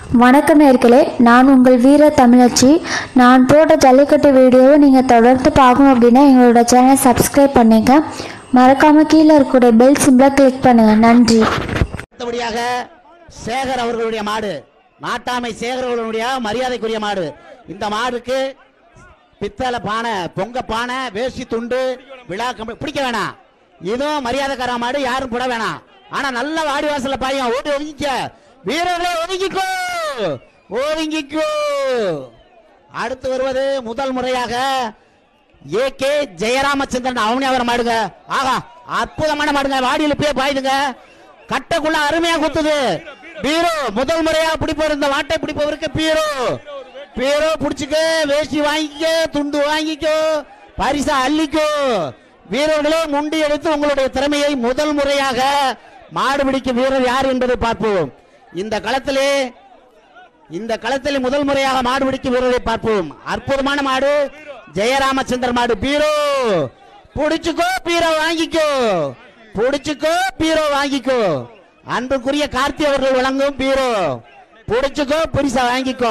வணக்கம் நேர்களே நான் உங்கள் வீர தமிழச்சி நான் போட்ட ஜல்லிக்கட்டு வீடியோவை நீங்கள் தொடர்ந்து பார்க்கணும் அப்படின்னா எங்களோட சேனலை சப்ஸ்கிரைப் பண்ணுங்க மறக்காமல் கீழே இருக்கக்கூடிய பெல் சிம்பிளை கிளிக் பண்ணுங்கள் நன்றி அடுத்தபடியாக சேகர் அவர்களுடைய மாடு நாட்டாமை சேகர் அவர்களுடைய மரியாதைக்குரிய மாடு இந்த மாடுக்கு பித்தளை பானை பொங்க பானை வேஷ்டி துண்டு விழா கம்பி பிடிக்க வேணாம் இதுவும் மரியாதைக்கார மாடு யாரும் போட வேணாம் ஆனா நல்ல வாடி வாசல்ல பையன் ஓடி ஒதுங்கிக்க வீரர்களே ஒதுங்கிக்கோ ஒதுங்கிக்கோ அடுத்து வருவது முதல் முறையாக ஏ கே ஜெயராமச்சந்திரன் அவனே அவர் மாடுங்க ஆகா அற்புதமான மாடுங்க வாடியில் போய் பாயுதுங்க கட்டைக்குள்ள அருமையா குத்துது பீரோ முதல் முறையா பிடிப்பவர் இந்த வாட்டை பிடிப்பவருக்கு பீரோ பீரோ பிடிச்சுக்க வேஷ்டி வாங்கிக்க துண்டு வாங்கிக்கோ பரிசா அள்ளிக்கோ வீரர்களே முண்டி எடுத்து உங்களுடைய திறமையை முதல் முறையாக மாடு பிடிக்கும் வீரர் யார் என்பதை பார்ப்போம் இந்த களத்திலே இந்த களத்தில் முதல் முறையாக மாடு பிடிக்கும் வீரரை பார்ப்போம் அற்புதமான மாடு ஜெயராமச்சந்திர மாடு பீரோ புடிச்சுக்கோ பீரோ வாங்கிக்கோ புடிச்சுக்கோ பீரோ வாங்கிக்கோ அன்புக்குரிய கார்த்தி அவர்கள் வழங்கும் பீரோ புடிச்சுக்கோ பரிசா வாங்கிக்கோ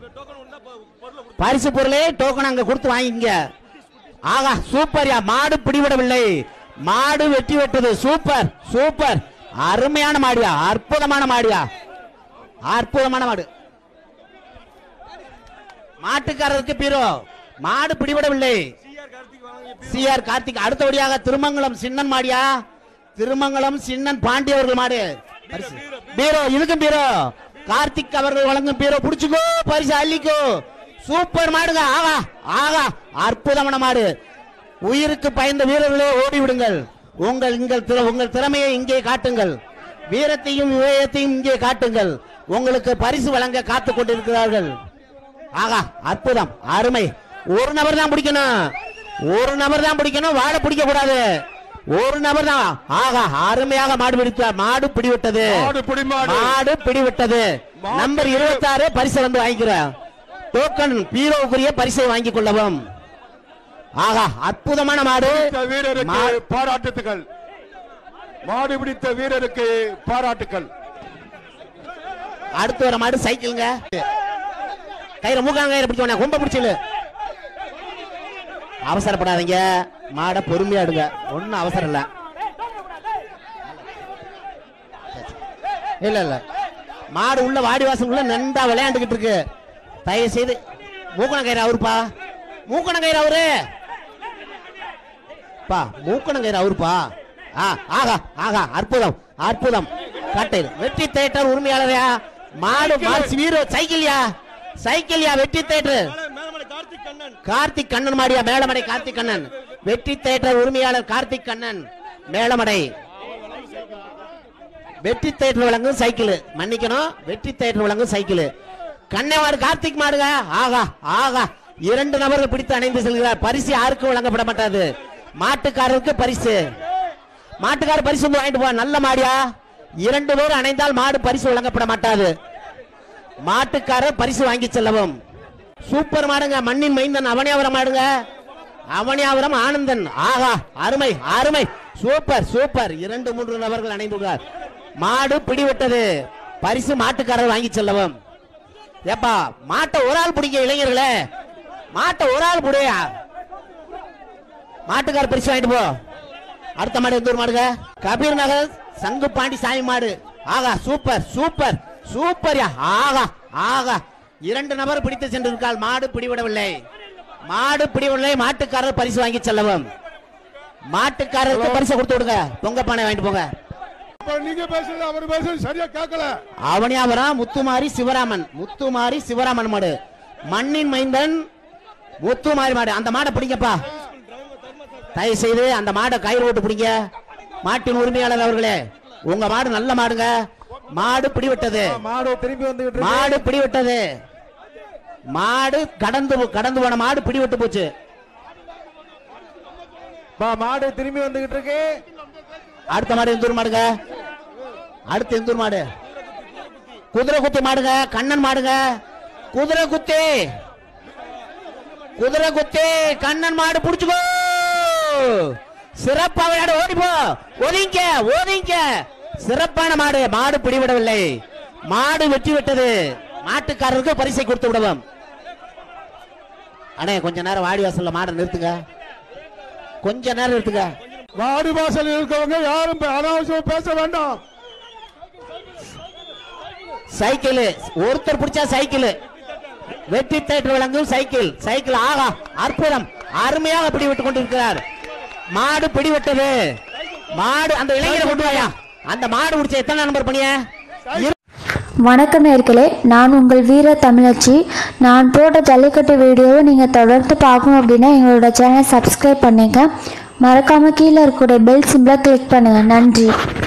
பரிசு பொருளே டோக்கன் அங்க கொடுத்து வாங்கிங்க ஆகா சூப்பர்யா மாடு பிடிவிடவில்லை மாடு வெட்டி வெட்டது சூப்பர் சூப்பர் அருமையான மாடியா அற்புதமான மாடியா அற்புதமான மாடு மாட்டுக்காரருக்கு பீரோ மாடு பிடிபடவில்லை சிஆர் கார்த்திக் அடுத்தபடியாக திருமங்கலம் சின்னன் மாடியா திருமங்கலம் சின்னன் பாண்டி அவர்கள் மாடு பரிசு. பீரோ இதுக்கும் பீரோ கார்த்திக் அவர்கள் வழங்கும் பீரோ புடிச்சுக்கோ பரிசு அள்ளிக்கோ சூப்பர் மாடுங்க ஆகா ஆகா அற்புதமான மாடு உயிருக்கு பயந்த வீரர்களே ஓடி விடுங்கள் உங்கள் உங்கள் திற- உங்கள் திறமையை இங்கே காட்டுங்கள் வீரத்தையும் விவேகத்தையும் இங்கே காட்டுங்கள் உங்களுக்கு பரிசு வழங்க காத்துக் கொண்டிருக்கிறார்கள் ஆகா அற்புதம் அருமை ஒரு நபர் தான் பிடிக்கணும் ஒரு நபர் தான் பிடிக்கணும் வாழை பிடிக்க கூடாது ஒரு நபர் தான் ஆகா அருமையாக மாடு பிடித்தார் மாடு பிடிவிட்டது மாடு பிடி மாடு. மாடு பிடிவிட்டது மாடு நம்பர் இருபத்தி ஆறு பரிசை வந்து வாங்கிக்கிறேன் டோக்கன் பீரோவுக்குரிய பரிசை வாங்கிக் கொள்ளவும் ஆகா அற்புதமான மாடு பிடித்த வீரருக்கு மா- பாராட்டுகள் மாடு பிடித்த வீரருக்கு பாராட்டுகள் அடுத்து வர மாடு சைக்கிளுங்க கயிறு மூக்காங்க கயிறு பிடிச்ச கொம்ப பிடிச்சல அவசரப்படாதீங்க மாடை பொறுமையா எடுங்க ஒன்னும் அவசரம் இல்ல இல்ல இல்ல மாடு உள்ள வாடி வாசலுக்குள்ள நன்றா விளையாண்டுகிட்டு இருக்கு தயவு செய்து மூக்கண கயிறு அவருப்பா மூக்கண கயிறு அவரு பா மூக்கண கயிறு அவருப்பா ஆ ஆகா ஆகா அற்புதம் அற்புதம் கட்டை வெற்றி தேட்டர் உரிமையாளரையா மாடு மார்ச் வீரோ சைக்கிள்யா சைக்கிள்யா வெற்றி தேட்டர் கார்த்திக் கண்ணன் மாடியா மேலமடை கார்த்திக் கண்ணன் வெற்றி தேட்டர் உரிமையாளர் கார்த்திக் கண்ணன் மேலமடை வெற்றி தேட்டர் வழங்கும் சைக்கிள் மன்னிக்கணும் வெற்றி தேட்டர் வழங்கும் சைக்கிள் கண்ணவாடு கார்த்திக் மாடுங்க ஆகா ஆகா இரண்டு நபர்கள் பிடித்து அணைந்து செல்கிறார் பரிசு யாருக்கும் வழங்கப்பட மாட்டாது மாட்டுக்காரருக்கு பரிசு மாட்டுக்காரர் பரிசு வந்து வாங்கிட்டு போ நல்ல மாடியா இரண்டு பேர் அணைந்தால் மாடு பரிசு வழங்கப்பட மாட்டாது மாட்டுக்காரர் பரிசு வாங்கி செல்லவும் சூப்பர் மாடுங்க மண்ணின் மைந்தன் அவனியாவரம் மாடுங்க அவனியாவரம் ஆனந்தன் ஆகா அருமை அருமை சூப்பர் சூப்பர் இரண்டு மூன்று நபர்கள் அணைந்துள்ளார் மாடு பிடிவிட்டது பரிசு மாட்டுக்காரர் வாங்கி செல்லவும் ஏப்பா மாட்டை ஒரு ஆள் பிடிக்க இளைஞர்களே மாட்டை ஒரு ஆள் பிடியா மாட்டுக்கார பரிசு வாங்கிட்டு போ அடுத்த மாடு எந்த ஊர் மாடுங்க கபீர் நகர் சங்கு பாண்டி சாமி மாடு ஆகா சூப்பர் சூப்பர் சூப்பர்யா ஆகா ஆகா இரண்டு நபர் பிடித்து சென்றிருக்கால் மாடு பிடிவிடவில்லை மாடு பிடிவிடவில்லை மாட்டுக்காரர் பரிசு வாங்கி செல்லவும் மாட்டுக்காரருக்கு பரிசு கொடுத்து விடுங்க பொங்க பானை வாங்கிட்டு போங்க அப்ப நீங்க பேசுறது அவர் பேசுறது சரியா கேட்கல அவனியாபுரம் முத்துமாரி சிவராமன் முத்துமாரி சிவராமன் மாடு மண்ணின் மைந்தன் முத்துமாரி மாடு அந்த மாடை பிடிங்கப்பா தயவு செய்து அந்த மாடை கயிறு போட்டு பிடிங்க மாட்டின் உரிமையாளர் அவர்களே உங்க மாடு நல்ல மாடுங்க மாடு பிடிவிட்டது மாடு திரும்பி வந்துகிட்டு இருக்கு. மாடு பிடிவிட்டது மாடு கடந்து கடந்து போன மாடு பிடிவிட்டு போச்சு பா, மாடு திரும்பி வந்துகிட்டு இருக்கு அடுத்த மாடு எந்தூர் மாடுங்க அடுத்து எந்தூர் மாடு குதிரை குத்தி மாடுங்க கண்ணன் மாடுங்க குதிரை குத்தி குதிரை குத்தி கண்ணன் மாடு புடிச்சுக்கோ சிறப்பா விளையாட ஓடி போ ஒதுங்க ஒதுங்க சிறப்பான மாடு மாடு பிடிவிடவில்லை மாடு வெற்றி விட்டது மாட்டுக்காரருக்கு பரிசை கொடுத்து விடுவோம் அண்ணே கொஞ்ச நேரம் வாடி வாசல்ல மாடை நிறுத்துங்க கொஞ்ச நேரம் நிறுத்துங்க வாடி வாசல் இருக்கவங்க யாரும் பே- அனாவசியம் பேச வேண்டாம் சைக்கிள் ஒருத்தர் பிடிச்சா சைக்கிள் வெற்றி தேட்டர் வழங்கும் சைக்கிள் சைக்கிள் ஆகா அற்புதம் அருமையாக பிடிவிட்டுக் கொண்டிருக்கிறார் மாடு பிடிவிட்டது மாடு அந்த இளைஞரை கொண்டு வாயா அந்த மாடு பிடிச்ச எத்தனை நம்பர் பண்ணிய வணக்கம் நேர்களே நான் உங்கள் வீர தமிழச்சி நான் போட்ட ஜல்லிக்கட்டு வீடியோவை நீங்கள் தொடர்ந்து பார்க்கணும் அப்படின்னா எங்களோட சேனலை சப்ஸ்கிரைப் பண்ணுங்க மறக்காமல் கீழே இருக்கக்கூடிய பெல் சிம்பிளை கிளிக் பண்ணுங்கள் நன்றி